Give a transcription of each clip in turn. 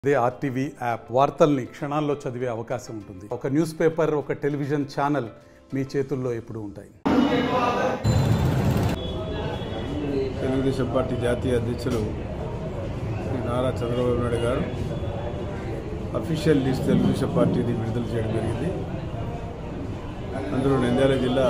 అదే RTV app వార్తల్ని క్షణాల్లో చదివే అవకాశం ఉంటుంది ఒక న్యూస్ పేపర్ ఒక టెలివిజన్ ఛానల్ మీ చేతుల్లో ఎప్పుడూ ఉంటాయి తెలుగుదేశం పార్టీ జాతీయ అధ్యక్షులు శ్రీ నారా చంద్రబాబు నాయుడు గారు అఫీషియల్ లిస్ట్ తెలుగుదేశం పార్టీని విడుదల చేయడం జరిగింది అందులో నంద్యాల జిల్లా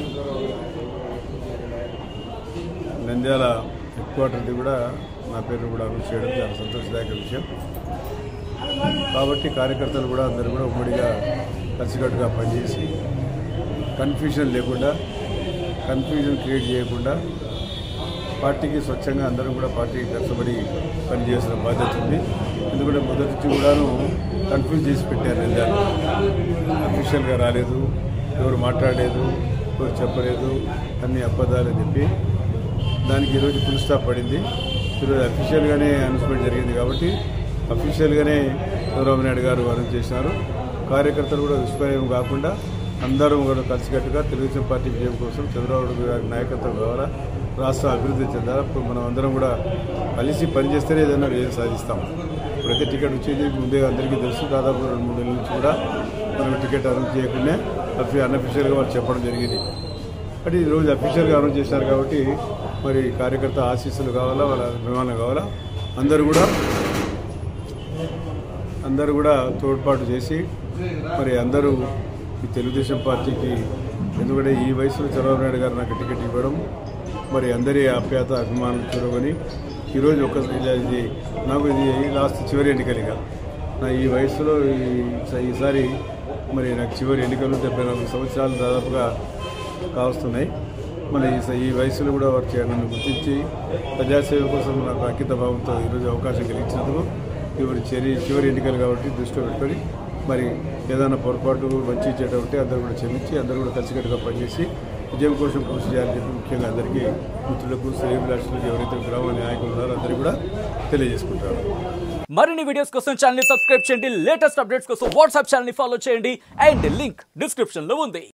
నంద్యాల హెడ్ క్వార్టర్ది కూడా నా పేరు కూడా అనౌన్స్ చేయడం చాలా సంతోషదాయక విషయం కాబట్టి కార్యకర్తలు కూడా అందరూ కూడా ఉమ్మడిగా కలిసికట్టుగా పనిచేసి కన్ఫ్యూజన్ లేకుండా కన్ఫ్యూజన్ క్రియేట్ చేయకుండా పార్టీకి స్వచ్ఛంగా అందరం కూడా పార్టీకి కష్టపడి పనిచేసిన బాధ్యత ఉంది ఎందుకంటే మొదటి నుంచి కూడాను కన్ఫ్యూజ్ చేసి పెట్టారు నిజాలు అఫీషియల్గా రాలేదు ఎవరు మాట్లాడలేదు ఎవరు చెప్పలేదు అన్ని అబద్ధాలు అని చెప్పి దానికి ఈరోజు ఫుల్ స్టాప్ పడింది ఈరోజు అఫీషియల్గానే అనౌన్స్మెంట్ జరిగింది కాబట్టి అఫీషియల్గానే చంద్రబాబు నాయుడు గారు అనౌన్స్ చేసినారు కార్యకర్తలు కూడా విస్మయం కాకుండా అందరం కూడా కలిసికట్టుగా తెలుగుదేశం పార్టీ విజయం కోసం చంద్రబాబు నాయుడు గారి నాయకత్వం ద్వారా రాష్ట్రం అభివృద్ధి చెందాలి ఇప్పుడు మనం అందరం కూడా కలిసి పనిచేస్తేనే ఏదైనా విజయం సాధిస్తాం ఇప్పుడైతే టికెట్ వచ్చేది ముందే అందరికీ తెలుసు దాదాపు రెండు మూడు నెలల నుంచి కూడా మనం టికెట్ అనౌన్స్ చేయకుండా అఫీ అన్అఫీషియల్గా వాళ్ళు చెప్పడం జరిగింది అంటే ఈరోజు అఫీషియల్గా అనౌన్స్ చేశారు కాబట్టి మరి కార్యకర్త ఆశీస్సులు కావాలా వాళ్ళ అభిమానం కావాలా అందరూ కూడా అందరూ కూడా తోడ్పాటు చేసి మరి అందరూ ఈ తెలుగుదేశం పార్టీకి ఎందుకంటే ఈ వయసులో చంద్రబాబు నాయుడు గారు నాకు టికెట్ ఇవ్వడం మరి అందరి ఆప్యాయత అభిమానం చూడకొని ఈరోజు ఒక ఇది నాకు ఇది లాస్ట్ చివరి ఎన్నికలుగా నా ఈ వయసులో ఈ- ఈసారి మరి నాకు చివరి ఎన్నికలు డెబ్బై నాలుగు సంవత్సరాలు దాదాపుగా కావస్తున్నాయి మరి ఈ స- ఈ వయసులో కూడా వారు చే- నన్ను గుర్తించి ప్రజాసేవ కోసం నాకు అంకిత భావంతో ఈరోజు అవకాశం కలిగించినందుకు ఇవి చివరి చివరి ఎన్నికలు కాబట్టి దృష్టిలో పెట్టుకొని మరి ఏదైనా పొరపాటు మంచి చెడ్డ ఉంటే అందరూ కూడా క్షమించి అందరూ కూడా కలిసికట్టుగా పనిచేసి విజయం కోసం కృషి చేయాలని చెప్పి ముఖ్యంగా అందరికీ మిత్రులకు శ్రేయభిలాషులకు ఎవరైతే గ్రామ నాయకులు ఉన్నారో అందరికీ కూడా తెలియజేసుకుంటారు మరిన్ని వీడియోస్ కోసం ఛానల్ ని సబ్స్క్రైబ్ చేయండి లేటెస్ట్ అప్డేట్స్ కోసం వాట్సాప్ ఛానల్ ని ఫాలో చేయండి అండ్ లింక్ డిస్క్రిప్షన్ లో ఉంది